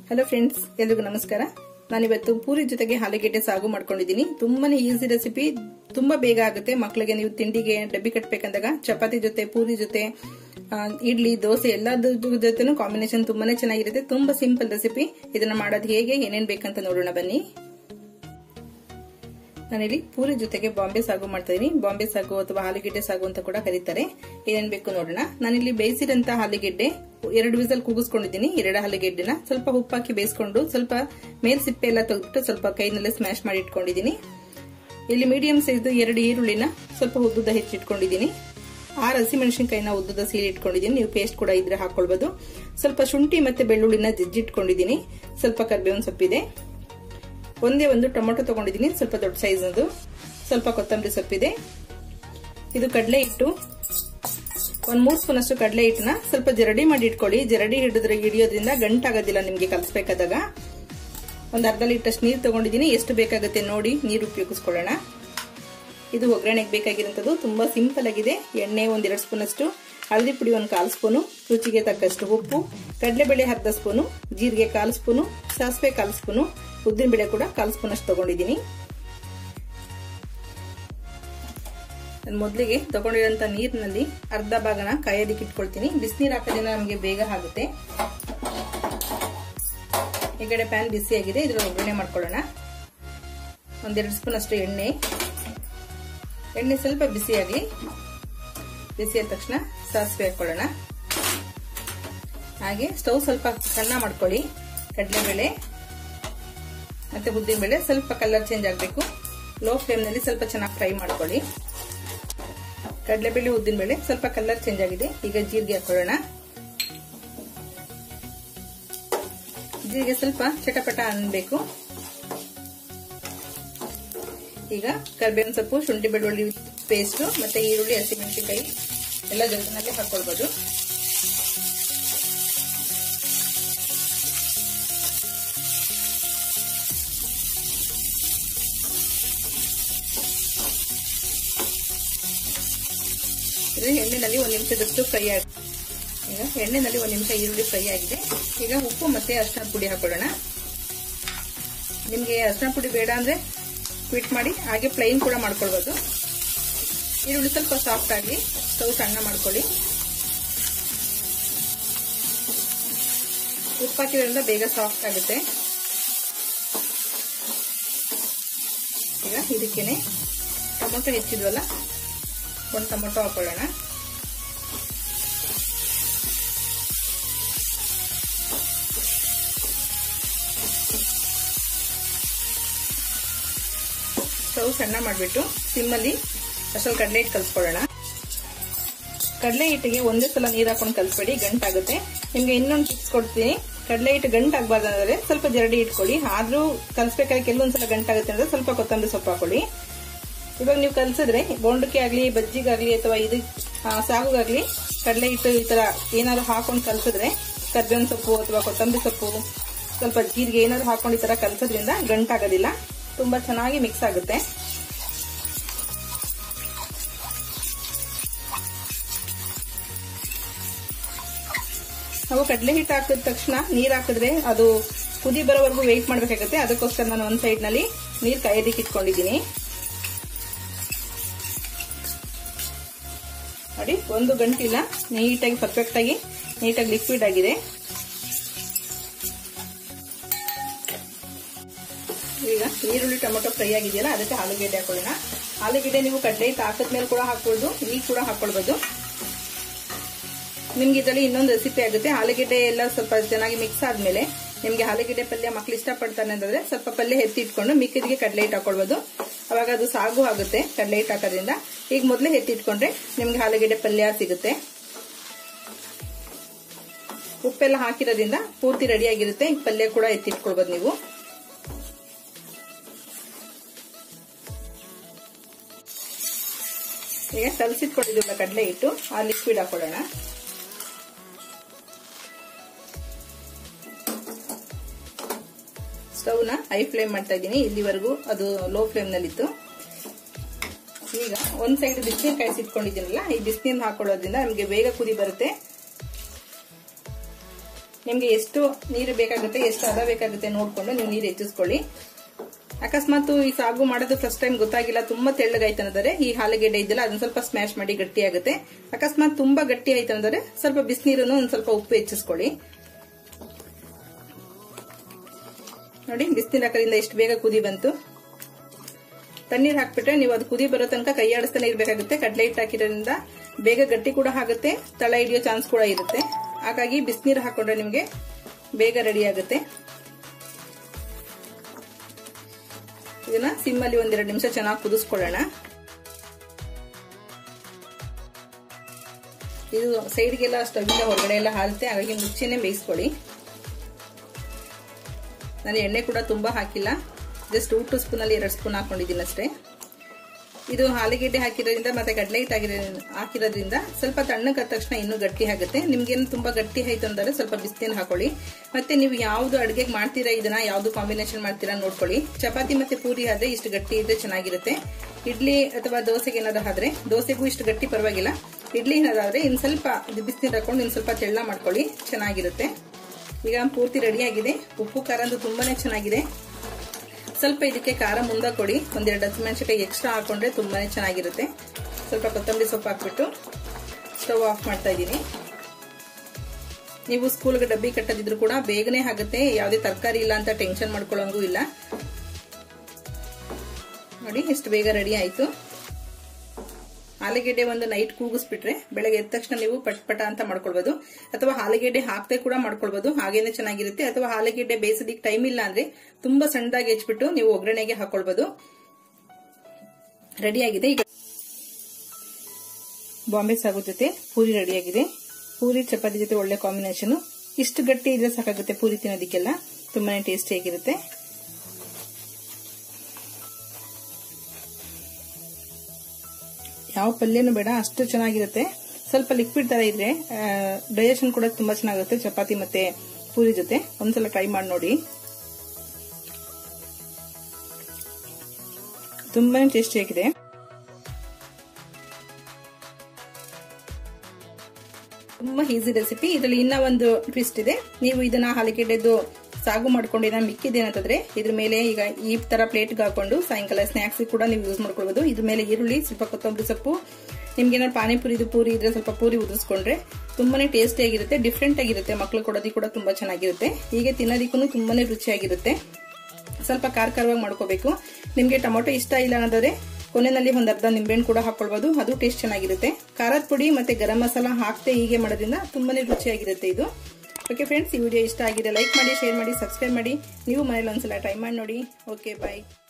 hello friends ಎಲ್ರಿಗೂ ನಮಸ್ಕಾರ ನಾನಿವತ್ತು ಪೂರಿ ಜೊತೆಗೆ ಆಲೂಗೆಡ್ಡೆ ಸಾಗು ಮಾಡ್ಕೊಂಡಿದ್ದೀನಿ ತುಂಬಾನೇ ಈಸಿ ರೆಸಿಪಿ ತುಂಬಾ ಬೇಗ ಆಗುತ್ತೆ ಮಕ್ಕಳಿಗೆ ನೀವು ತಿಂಡಿಗೆ ಡಬ್ಬಿ ಕಟ್ಬೇಕಂದಾಗ ಚಪಾತಿ ಜೊತೆ ಪೂರಿ ಜೊತೆ ಆ, ಇಡ್ಲಿ ದೋಸೆ ಎಲ್ಲದ್ರ ಜೊತೆನೂ ಕಾಂಬಿನೇಷನ್ ತುಂಬಾನೇ ಚೆನ್ನಾಗಿರುತ್ತೆ ತುಂಬಾ ಸಿಂಪಲ್ ರೆಸಿಪಿ ಇದನ್ನ ಮಾಡೋದು ಹೇಗೆ ಏನೇನ್ ಬೇಕಂತ ನೋಡೋಣ ಬನ್ನಿ ನಾನಿಲ್ಲಿ ಪೂರಿ ಜೊತೆಗೆ ಬಾಂಬೆ ಸಾಗು ಮಾಡ್ತಾ ಇದೀನಿ ಬಾಂಬೆ ಸಾಗು ಅಥವಾ ಆಲೂಗೆಡ್ಡೆ ಸಾಗು ಅಂತ ಕೂಡ ಕರೀತಾರೆ ಏನೇನ್ ಬೇಕು ನೋಡೋಣ ನಾನಿಲ್ಲಿ ಬೇಯಿಸಿದಂತ ಆಲೂಗೆಡ್ಡೆ ಎರಡು ವಿಸಲ್ ಕೂಗಿಸ್ಕೊಂಡಿದ್ದೀನಿ ಎರಡು ಆಲೂಗೆಡ್ಡೆನ ಸ್ವಲ್ಪ ಉಪ್ಪಾಕಿ ಬೇಯಿಸ್ಕೊಂಡು ಸ್ವಲ್ಪ ಮೇಲ್ ಸಿಪ್ಪೆ ಎಲ್ಲ ತೆಗೆದ್ಬಿಟ್ಟು ಸ್ವಲ್ಪ ಕೈನಲ್ಲೇ ಸ್ಮ್ಯಾಶ್ ಮಾಡಿ ಇಟ್ಕೊಂಡಿದ್ದೀನಿ ಇಲ್ಲಿ ಮೀಡಿಯಂ ಸೈಜ್ ಎರಡು ಈರುಳ್ಳಿನ ಸ್ವಲ್ಪ ಉದ್ದುದ ಹೆಚ್ಚಿಟ್ಕೊಂಡಿದ್ದೀನಿ ಆರು ಹಸಿಮೆಣಸಿನಕಾಯಿನ ಉದ್ದುದ ಸೀಳಿ ಇಟ್ಕೊಂಡಿದ್ದೀನಿ ನೀವು ಪೇಸ್ಟ್ ಕೂಡ ಇದ್ರೆ ಹಾಕೊಳ್ಬಹುದು ಸ್ವಲ್ಪ ಶುಂಠಿ ಮತ್ತೆ ಬೆಳ್ಳುಳ್ಳಿನ ಜಜ್ಜಿಟ್ಕೊಂಡಿದ್ದೀನಿ ಸ್ವಲ್ಪ ಕರ್ಬೇವಿನ ಸೊಪ್ಪಿದೆ ಒಂದೇ ಒಂದು ಟೊಮೊಟೊ ತಗೊಂಡಿದ್ದೀನಿ ಸ್ವಲ್ಪ ದೊಡ್ಡ ಸೈಜ್ ಅದು ಸ್ವಲ್ಪ ಕೊತ್ತಂಬರಿ ಸೊಪ್ಪಿದೆ ಇದು ಕಡಲೆ ಹಿಟ್ಟು ಒಂದ್ ಮೂರ್ ಸ್ಪೂನ್ ಅಷ್ಟು ಕಡಲೆ ಹಿಟ್ಟನ್ನ ಸ್ವಲ್ಪ ಜರಡಿ ಮಾಡಿ ಇಟ್ಕೊಳ್ಳಿ ಜರಡಿ ಹಿಡಿದ್ರೆ ಹಿಡಿಯೋದ್ರಿಂದ ಗಂಟಾಗೋದಿಲ್ಲ ನಿಮ್ಗೆ ಕಲಸ್ಬೇಕಾದಾಗ ಒಂದ್ ಅರ್ಧ ಲೀಟರ್ ನೀರು ತಗೊಂಡಿದ್ದೀನಿ ಎಷ್ಟು ಬೇಕಾಗುತ್ತೆ ನೋಡಿ ನೀರು ಉಪಯೋಗಿಸ್ಕೊಳ್ಳೋಣ ಇದು ಒಗ್ಗರಣೆಗೆ ಬೇಕಾಗಿರುವಂತದ್ದು ತುಂಬಾ ಸಿಂಪಲ್ ಆಗಿದೆ ಎಣ್ಣೆ ಒಂದೆರಡು ಸ್ಪೂನ್ ಅಷ್ಟು ಹಳದಿ ಪುಡಿ ಒಂದು ಕಾಲು ಸ್ಪೂನು ರುಚಿಗೆ ತಕ್ಕಷ್ಟು ಉಪ್ಪು ಕಡಲೆಬೇಳೆ ಅರ್ಧ ಸ್ಪೂನು ಜೀರಿಗೆ ಕಾಲು ಸ್ಪೂನು ಸಾಸಿವೆ ಕಾಲು ಸ್ಪೂನು ಉದ್ದಿನ ಬೇಳೆ ಕೂಡ ಕಾಲು ಸ್ಪೂನ್ ಅಷ್ಟು ತಗೊಂಡಿದ್ದೀನಿ ಮೊದಲಿಗೆ ತಗೊಂಡಿರೋಂಥ ನೀರಿನಲ್ಲಿ ಅರ್ಧ ಭಾಗನ ಕಾಯೋದಕ್ಕೆ ಇಟ್ಕೊಳ್ತೀನಿ ಬಿಸಿನೀರು ಹಾಕೋದ್ರಿಂದ ನಮಗೆ ಬೇಗ ಆಗುತ್ತೆ ಈ ಕಡೆ ಪ್ಯಾನ್ ಬಿಸಿಯಾಗಿದೆ ಇದ್ರಲ್ಲಿ ಒಗ್ಗರಣೆ ಮಾಡ್ಕೊಳ್ಳೋಣ ಒಂದೆರಡು ಸ್ಪೂನ್ ಅಷ್ಟು ಎಣ್ಣೆ ಎಣ್ಣೆ ಸ್ವಲ್ಪ ಬಿಸಿಯಾಗಲಿ ಬಿಸಿಯಾದ ತಕ್ಷಣ ಸಾಸಿವೆ ಹಾಕೊಳ್ಳೋಣ ಹಾಗೆ ಸ್ಟವ್ ಸ್ವಲ್ಪ ಸಣ್ಣ ಮಾಡ್ಕೊಳ್ಳಿ ಕಡಲೆಬೇಳೆ ಮತ್ತೆ ಉದ್ದಿನಬೇಳೆ ಸ್ವಲ್ಪ ಕಲರ್ ಚೇಂಜ್ ಆಗಬೇಕು ಲೋ ಫ್ಲೇಮ್ನಲ್ಲಿ ಸ್ವಲ್ಪ ಚೆನ್ನಾಗಿ ಫ್ರೈ ಮಾಡ್ಕೊಳ್ಳಿ ಕಡಲೆಬೇಳೆ ಉದ್ದಿನಬೇಳೆ ಸ್ವಲ್ಪ ಕಲರ್ ಚೇಂಜ್ ಆಗಿದೆ ಈಗ ಜೀರಿಗೆ ಹಾಕೊಳ್ಳೋಣ ಜೀರಿಗೆ ಸ್ವಲ್ಪ ಚಟಪಟ ಅನ್ಬೇಕು ಈಗ ಕರ್ಬೇವಿನ ಸೊಪ್ಪು ಶುಂಠಿ ಬೆಳ್ಳುಳ್ಳಿ ಪೇಸ್ಟ್ ಮತ್ತೆ ಈರುಳ್ಳಿ ಹಸಿಮೆಣಸಿನಕಾಯಿ ಎಲ್ಲ ಜೊತೆನಲ್ಲಿ ಹಾಕೊಳ್ಬಹುದು ಎಣ್ಣೆನಲ್ಲಿ ಒಂದು ನಿಮಿಷದಷ್ಟು ಫ್ರೈ ಆಗಿ ಈಗ ಎಣ್ಣೆನಲ್ಲಿ ಒಂದು ನಿಮಿಷ ಈರುಳ್ಳಿ ಫ್ರೈ ಆಗಿದೆ ಈಗ ಉಪ್ಪು ಮತ್ತೆ ಅರ್ಶಿನ ಪುಡಿ ಹಾಕೊಳ್ಳೋಣ ನಿಮಗೆ ಅರ್ಶಿನ ಪುಡಿ ಬೇಡ ಅಂದ್ರೆ ಕ್ವಿಟ್ ಮಾಡಿ ಹಾಗೆ ಪ್ಲೈನ್ ಕೂಡ ಮಾಡ್ಕೊಳ್ಬಹುದು ಈರುಳ್ಳಿ ಸ್ವಲ್ಪ ಸಾಫ್ಟ್ ಆಗಲಿ ಸ್ಟವ್ ಸಣ್ಣ ಮಾಡ್ಕೊಳ್ಳಿ ಉಪ್ಪು ಹಾಕಿದ್ರಿಂದ ಬೇಗ ಸಾಫ್ಟ್ ಆಗುತ್ತೆ ಈಗ ಇದಕ್ಕೇನೆ ಟೊಮೊಟೊ ಹೆಚ್ಚಿದ್ವಲ್ಲ ಒಂದು ಟೊಮೊಟೊ ಹಾಕೊಳ್ಳೋಣ ಸ್ಟವ್ ಸಣ್ಣ ಮಾಡಿಬಿಟ್ಟು ಸಿಮ್ಮಲ್ಲಿ ಅಷ್ಟೊಂದು ಕಡಲೆ ಹಿಟ್ಟು ಕಲ್ಸ್ಕೊಳ್ಳೋಣ ಕಡಲೆ ಹಿಟ್ಟಿಗೆ ಒಂದೇ ಸಲ ನೀರು ಹಾಕೊಂಡು ಕಲ್ಸ್ಬೇಡಿ ಗಂಟಾಗುತ್ತೆ ನಿಮ್ಗೆ ಇನ್ನೊಂದು ಟಿಪ್ಸ್ ಕೊಡ್ತೀನಿ ಕಡಲೆ ಹಿಟ್ಟು ಗಂಟಾಗಬಾರ್ದು ಅಂದ್ರೆ ಸ್ವಲ್ಪ ಜರಡಿ ಇಟ್ಕೊಳ್ಳಿ ಆದ್ರೂ ಕಲ್ಸ್ಬೇಕಾದ್ರೆ ಕೆಲವೊಂದ್ಸಲ ಗಂಟಾಗುತ್ತೆ ಅಂದ್ರೆ ಸ್ವಲ್ಪ ಕೊತ್ತಂಬರಿ ಸೊಪ್ಪು ಹಾಕೊಳ್ಳಿ ಇವಾಗ ನೀವು ಕಲ್ಸಿದ್ರೆ ಬೋಂಡಕ್ಕೆ ಆಗ್ಲಿ ಬಜ್ಜಿಗಾಗ್ಲಿ ಅಥವಾ ಇದು ಸಾಗುಗಾಗ್ಲಿ ಕಡಲೆ ಹಿಟ್ಟು ಈ ತರ ಏನಾದ್ರು ಹಾಕೊಂಡು ಕಲ್ಸಿದ್ರೆ ಕರ್ಬೇವಿನ ಸೊಪ್ಪು ಅಥವಾ ಕೊತ್ತಂಬರಿ ಸೊಪ್ಪು ಸ್ವಲ್ಪ ಜೀರಿಗೆ ಏನಾದ್ರು ಹಾಕೊಂಡು ಈ ತರ ಕಲ್ಸೋದ್ರಿಂದ ಗಂಟಾಗೋದಿಲ್ಲ ತುಂಬಾ ಚೆನ್ನಾಗಿ ಮಿಕ್ಸ್ ಆಗುತ್ತೆ ನಾವು ಕಡಲೆ ಹಿಟ್ಟು ಹಾಕಿದ ತಕ್ಷಣ ನೀರ್ ಹಾಕಿದ್ರೆ ಅದು ಕುದಿ ಬರೋವರೆಗೂ ವೆಯ್ಟ್ ಮಾಡ್ಬೇಕಾಗುತ್ತೆ ಅದಕ್ಕೋಸ್ಕರ ನಾನು ಒಂದ್ ಸೈಡ್ ನಲ್ಲಿ ನೀರ್ ಕಾಯೋದಿಕ್ಕೆ ಇಟ್ಕೊಂಡಿದ್ದೀನಿ ನೋಡಿ ಒಂದು ಗಂಟಿಲ್ಲ ನೀಟಾಗಿ ಪರ್ಫೆಕ್ಟ್ ಆಗಿ ನೀಟಾಗಿ ಲಿಕ್ವಿಡ್ ಆಗಿದೆ ಈಗ ಈರುಳ್ಳಿ ಟೊಮೊಟೊ ಫ್ರೈ ಆಗಿದೆಯಲ್ಲ ಅದಕ್ಕೆ ಆಲೂಗೆಡ್ಡೆ ಹಾಕೊಳ್ಳೋಣ ಆಲೂಗೆಡ್ಡೆ ನೀವು ಕಡಲೆ ಹಿಟ್ಟು ಹಾಕಿದ್ಮೇಲೆ ಕೂಡ ಹಾಕೊಳ್ಬೋದು ಈಗ ಕೂಡ ಹಾಕೊಳ್ಬೋದು ನಿಮ್ಗೆ ಇದರಲ್ಲಿ ಇನ್ನೊಂದು ರೆಸಿಪಿ ಆಗುತ್ತೆ ಆಲೂಗೆಡ್ಡೆ ಎಲ್ಲ ಸ್ವಲ್ಪ ಚೆನ್ನಾಗಿ ಮಿಕ್ಸ್ ಆದ್ಮೇಲೆ ನಿಮ್ಗೆ ಆಲೂಗೆಡ್ಡೆ ಪಲ್ಯ ಮಕ್ಳು ಇಷ್ಟಪಡ್ತಾನೆ ಅಂತಂದ್ರೆ ಸ್ವಲ್ಪ ಪಲ್ಯ ಎತ್ತಿ ಇಟ್ಕೊಂಡು ಮಿಕ್ಕಿದ್ಗೆ ಕಡಲೆ ಹಿಟ್ಟು ಹಾಕೊಳ್ಬೋದು ಅವಾಗ ಅದು ಸಾಗು ಆಗುತ್ತೆ ಕಡಲೆ ಹಿಟ್ಟು ಹಾಕೋದ್ರಿಂದ ಈಗ ಮೊದಲೇ ಎತ್ತಿಟ್ಕೊಂಡ್ರೆ ನಿಮ್ಗೆ ಆಲೂಗೆಡ್ಡೆ ಪಲ್ಯ ಸಿಗುತ್ತೆ ಉಪ್ಪೆಲ್ಲ ಹಾಕಿರೋದ್ರಿಂದ ಪೂರ್ತಿ ರೆಡಿ ಆಗಿರುತ್ತೆ ಈಗ ಪಲ್ಯ ಕೂಡ ಎತ್ತಿಟ್ಕೊಳ್ಬೋದು ನೀವು ಈಗ ಕಲಸಿಟ್ಕೊಂಡಿದ್ದೀವಲ್ಲ ಕಡಲೆ ಹಿಟ್ಟು ಆ ಲಿಕ್ವಿಡ್ ಹಾಕೊಳ್ಳೋಣ ಸ್ಟವ್ನ ಹೈ ಫ್ಲೇಮ್ ಮಾಡ್ತಾ ಇದ್ದೀನಿ ಇಲ್ಲಿವರೆಗೂ ಅದು ಲೋ ಫ್ಲೇಮ್ ನಲ್ಲಿತ್ತು ಈಗ ಒಂದ್ ಸೈಡ್ ಬಿಸಿನೀರು ಕಾಯಿಸಿಟ್ಕೊಂಡಿದ್ದೀನಲ್ಲ ಈ ಬಿಸಿನೀರು ಹಾಕೊಳ್ಳೋದ್ರಿಂದ ನಮಗೆ ಬೇಗ ಕುದಿ ಬರುತ್ತೆ ನಿಮ್ಗೆ ಎಷ್ಟು ನೀರು ಬೇಕಾಗುತ್ತೆ ಎಷ್ಟು ಹದ ಬೇಕಾಗುತ್ತೆ ನೋಡ್ಕೊಂಡು ನೀವು ನೀರು ಹೆಚ್ಚಿಸ್ಕೊಳ್ಳಿ ಅಕಸ್ಮಾತ್ ಈ ಸಾಗು ಮಾಡೋದು ಫಸ್ಟ್ ಟೈಮ್ ಗೊತ್ತಾಗಿಲ್ಲ ತುಂಬಾ ತೆಳ್ಳಗಾಯ್ತು ಅನ್ನೋದ್ರೆ ಈ ಹಾಲುಗೆಡ್ಡೆ ಇದೆಯಲ್ಲ ಅದನ್ನ ಸ್ವಲ್ಪ ಸ್ಮ್ಯಾಶ್ ಮಾಡಿ ಗಟ್ಟಿ ಆಗುತ್ತೆ ಅಕಸ್ಮಾತ್ ತುಂಬಾ ಗಟ್ಟಿ ಆಯ್ತು ಅಂದ್ರೆ ಸ್ವಲ್ಪ ಬಿಸಿನೀರನ್ನು ಒಂದ್ ಸ್ವಲ್ಪ ಉಪ್ಪು ಹೆಚ್ಚಿಸ್ಕೊಳ್ಳಿ ನೋಡಿ ಬಿಸಿನೀರು ಹಾಕೋದ್ರಿಂದ ಎಷ್ಟು ಬೇಗ ಕುದಿ ಬಂತು ತಣ್ಣೀರ್ ಹಾಕ್ಬಿಟ್ರೆ ನೀವು ಅದು ಕುದಿ ಬರೋ ತನಕ ಕೈ ಆಡಿಸ್ತಾನೆ ಇರ್ಬೇಕಾಗುತ್ತೆ ಕಡ್ಲೆ ಹಿಟ್ಟು ಹಾಕಿರೋದ್ರಿಂದ ಬೇಗ ಗಟ್ಟಿ ಕೂಡ ಆಗುತ್ತೆ ತಳ ಹಿಡಿಯೋ ಚಾನ್ಸ್ ಕೂಡ ಇರುತ್ತೆ ಹಾಗಾಗಿ ಬಿಸಿನೀರು ಹಾಕೊಂಡ್ರೆ ನಿಮ್ಗೆ ಬೇಗ ರೆಡಿ ಆಗುತ್ತೆ ಇದನ್ನ ಸಿಮ್ಮಲ್ಲಿ ಒಂದೆರಡು ನಿಮಿಷ ಚೆನ್ನಾಗಿ ಕುದಿಸ್ಕೊಳ್ಳೋಣ ಇದು ಸೈಡ್ಗೆಲ್ಲ ಸ್ಟವ್ವಿಂದ ಹೊರಗಡೆ ಎಲ್ಲ ಹಾರುತ್ತೆ ಹಾಗಾಗಿ ಮುಚ್ಚಿನೇ ಬೇಯಿಸ್ಕೊಳ್ಳಿ ನಾನು ಎಣ್ಣೆ ಕೂಡ ತುಂಬಾ ಹಾಕಿಲ್ಲ ಜಸ್ಟ್ ಟೂ ಟೂ ಸ್ಪೂನ್ ಅಲ್ಲಿ ಎರಡು ಸ್ಪೂನ್ ಹಾಕೊಂಡಿದ್ದೀನಿ ಅಷ್ಟೇ ಇದು ಆಲೂಗೆಡ್ಡೆ ಹಾಕಿರೋದ್ರಿಂದ ಮತ್ತೆ ಕಡಲೆ ಹಿಟ್ಟು ಹಾಕಿರೋದ್ರಿಂದ ಸ್ವಲ್ಪ ತಣ್ಣಗಾದ ತಕ್ಷಣ ಇನ್ನೂ ಗಟ್ಟಿ ಆಗುತ್ತೆ ನಿಮ್ಗೇನು ತುಂಬಾ ಗಟ್ಟಿ ಆಯ್ತು ಅಂದ್ರೆ ಸ್ವಲ್ಪ ಬಿಸಿನೀರು ಹಾಕೊಳ್ಳಿ ಮತ್ತೆ ನೀವು ಯಾವ್ದು ಅಡುಗೆಗೆ ಮಾಡ್ತೀರಾ ಇದನ್ನ ಯಾವ್ದು ಕಾಂಬಿನೇಷನ್ ಮಾಡ್ತೀರಾ ನೋಡ್ಕೊಳ್ಳಿ ಚಪಾತಿ ಮತ್ತೆ ಪೂರಿ ಆದ್ರೆ ಇಷ್ಟು ಗಟ್ಟಿ ಇದ್ರೆ ಚೆನ್ನಾಗಿರುತ್ತೆ ಇಡ್ಲಿ ಅಥವಾ ದೋಸೆಗೆ ಏನಾದ್ರು ಆದ್ರೆ ದೋಸೆಗೂ ಇಷ್ಟು ಗಟ್ಟಿ ಪರವಾಗಿಲ್ಲ ಇಡ್ಲಿ ಏನಾದ್ರೆ ಇನ್ ಸ್ವಲ್ಪ ಬಿಸಿನೀರು ಹಾಕೊಂಡು ಇನ್ ಸ್ವಲ್ಪ ತೆಳ್ಳ ಮಾಡ್ಕೊಳ್ಳಿ ಚೆನ್ನಾಗಿರುತ್ತೆ ಈಗ ಪೂರ್ತಿ ರೆಡಿ ಆಗಿದೆ ಉಪ್ಪು ಖಾರ ಅಂತೂ ತುಂಬಾನೇ ಚೆನ್ನಾಗಿದೆ ಸ್ವಲ್ಪ ಇದಕ್ಕೆ ಖಾರ ಮುಂದೆ ಕೊಡಿ ಒಂದೆರಡು ಹಸಿಮೆಣಸಿನಕಾಯಿ ಎಕ್ಸ್ಟ್ರಾ ಹಾಕೊಂಡ್ರೆ ತುಂಬಾನೇ ಚೆನ್ನಾಗಿರುತ್ತೆ ಸ್ವಲ್ಪ ಕೊತ್ತಂಬರಿ ಸೊಪ್ಪು ಹಾಕ್ಬಿಟ್ಟು ಸ್ಟವ್ ಆಫ್ ಮಾಡ್ತಾ ಇದ್ದೀನಿ ನೀವು ಸ್ಕೂಲ್ಗೆ ಡಬ್ಬಿ ಕಟ್ಟದಿದ್ರು ಕೂಡ ಬೇಗನೆ ಆಗುತ್ತೆ ಯಾವುದೇ ತರಕಾರಿ ಇಲ್ಲ ಅಂತ ಟೆನ್ಷನ್ ಮಾಡ್ಕೊಳ್ಳೋಂಗೂ ಇಲ್ಲ ನೋಡಿ ಎಷ್ಟು ಬೇಗ ರೆಡಿ ಆಯ್ತು ಆಲೂಗೆಡ್ಡೆ ಒಂದು ನೈಟ್ ಕೂಗಿಸ್ಬಿಟ್ರೆ ಬೆಳಗ್ಗೆ ಎದ್ದ ತಕ್ಷಣ ನೀವು ಪಟ್ ಪಟ ಅಂತ ಮಾಡ್ಕೊಳ್ಬಹುದು ಅಥವಾ ಆಲೂಗೆಡ್ಡೆ ಹಾಕ್ದೆ ಕೂಡ ಮಾಡ್ಕೊಳ್ಬಹುದು ಹಾಗೇನೆ ಚೆನ್ನಾಗಿರುತ್ತೆ ಅಥವಾ ಆಲೂಗೆಡ್ಡೆ ಬೇಯಿಸೋದಿಕ್ ಟೈಮ್ ಇಲ್ಲ ಅಂದ್ರೆ ತುಂಬಾ ಸಣ್ಣದಾಗಿ ಹೆಚ್ಚಿಬಿಟ್ಟು ನೀವು ಒಗ್ಗರಣೆಗೆ ಹಾಕೊಳ್ಬಹುದು ರೆಡಿ ಆಗಿದೆ ಈಗ ಬಾಂಬೆ ಸಾಗು ಜೊತೆ ಪೂರಿ ರೆಡಿಯಾಗಿದೆ ಪೂರಿ ಚಪಾತಿ ಜೊತೆ ಒಳ್ಳೆ ಕಾಂಬಿನೇಷನ್ ಇಷ್ಟು ಗಟ್ಟಿ ಇದ್ರೆ ಸಾಕಾಗುತ್ತೆ ಪೂರಿ ತಿನ್ನೋದಕ್ಕೆಲ್ಲ ತುಂಬಾನೇ ಟೇಸ್ಟಿಯಾಗಿರುತ್ತೆ ಯಾವ ಪಲ್ಯನೂ ಬೇಡ ಅಷ್ಟು ಚೆನ್ನಾಗಿರುತ್ತೆ ಸ್ವಲ್ಪ ಲಿಕ್ವಿಡ್ ತರ ಇದ್ರೆ ಡೈಜೆಷನ್ ಕೂಡ ತುಂಬಾ ಚೆನ್ನಾಗಿರುತ್ತೆ ಚಪಾತಿ ಮತ್ತೆ ಪೂರಿ ಜೊತೆ ಒಂದ್ಸಲ ಟ್ರೈ ಮಾಡಿ ನೋಡಿ ತುಂಬಾನೇ ಟೇಸ್ಟಿಯಾಗಿದೆ ತುಂಬಾ ಈಸಿ ರೆಸಿಪಿ ಇದರಲ್ಲಿ ಇನ್ನ ಒಂದು ಟ್ವಿಸ್ಟ್ ಇದೆ ನೀವು ಇದನ್ನ ಹಾಲಿಗೆಡ್ಡೆದು ಸಾಗು ಮಾಡ್ಕೊಂಡಿನ ಮಿಕ್ಕಿದೇನಂತಂದ್ರೆ ಇದ್ರ ಮೇಲೆ ಈಗ ಈ ತರ ಪ್ಲೇಟ್ಗೆ ಹಾಕೊಂಡು ಸಾಯಂಕಾಲ ಸ್ನಾಕ್ಸ್ ಕೂಡ ನೀವು ಯೂಸ್ ಮಾಡ್ಕೊಳ್ಬಹುದು ಇದ್ರ ಮೇಲೆ ಈರುಳ್ಳಿ ಸ್ವಲ್ಪ ಕೊತ್ತಂಬರಿ ಸೊಪ್ಪು ನಿಮ್ಗೆ ಏನಾದ್ರು ಪಾನಿಪುರಿದು ಪೂರಿ ಇದ್ರೆ ಸ್ವಲ್ಪ ಪೂರಿ ಉದಿಸ್ಕೊಂಡ್ರೆ ತುಂಬಾನೇ ಟೇಸ್ಟಿ ಆಗಿರುತ್ತೆ ಡಿಫ್ರೆಂಟ್ ಆಗಿರುತ್ತೆ ಮಕ್ಳು ಕೊಡೋದಕ್ಕೆ ಕೂಡ ತುಂಬಾ ಚೆನ್ನಾಗಿರುತ್ತೆ ಹೀಗೆ ತಿನ್ನೋದಕ್ಕೂ ತುಂಬಾನೇ ರುಚಿಯಾಗಿರುತ್ತೆ ಸ್ವಲ್ಪ ಖಾರ ಖಾರವಾಗಿ ಮಾಡ್ಕೋಬೇಕು ನಿಮ್ಗೆ ಟೊಮೊಟೊ ಇಷ್ಟ ಇಲ್ಲ ಅನ್ನೋದಾದ್ರೆ ಕೊನೆಯಲ್ಲಿ ಒಂದ್ ಅರ್ಧ ನಿಂಬೆಹಣ್ಣು ಕೂಡ ಹಾಕೊಳ್ಬಹುದು ಅದು ಟೇಸ್ಟ್ ಚೆನ್ನಾಗಿರುತ್ತೆ ಖಾರದ ಪುಡಿ ಮತ್ತೆ ಗರಂ ಮಸಾಲ ಹಾಕ್ತೆ ಹೀಗೆ ಮಾಡೋದ್ರಿಂದ ತುಂಬಾನೇ ರುಚಿಯಾಗಿರುತ್ತೆ ಇದು ಓಕೆ ಫ್ರೆಂಡ್ಸ್ ಈ ವಿಡಿಯೋ ಇಷ್ಟ ಆಗಿದೆ ಲೈಕ್ ಮಾಡಿ ಶೇರ್ ಮಾಡಿ ಸಬ್ಸ್ಕ್ರೈಬ್ ಮಾಡಿ ನೀವು ಮನೇಲಿ ಒಂದ್ಸಲ ಟ್ರೈ ಮಾಡಿ ನೋಡಿ ಓಕೆ ಬಾಯ್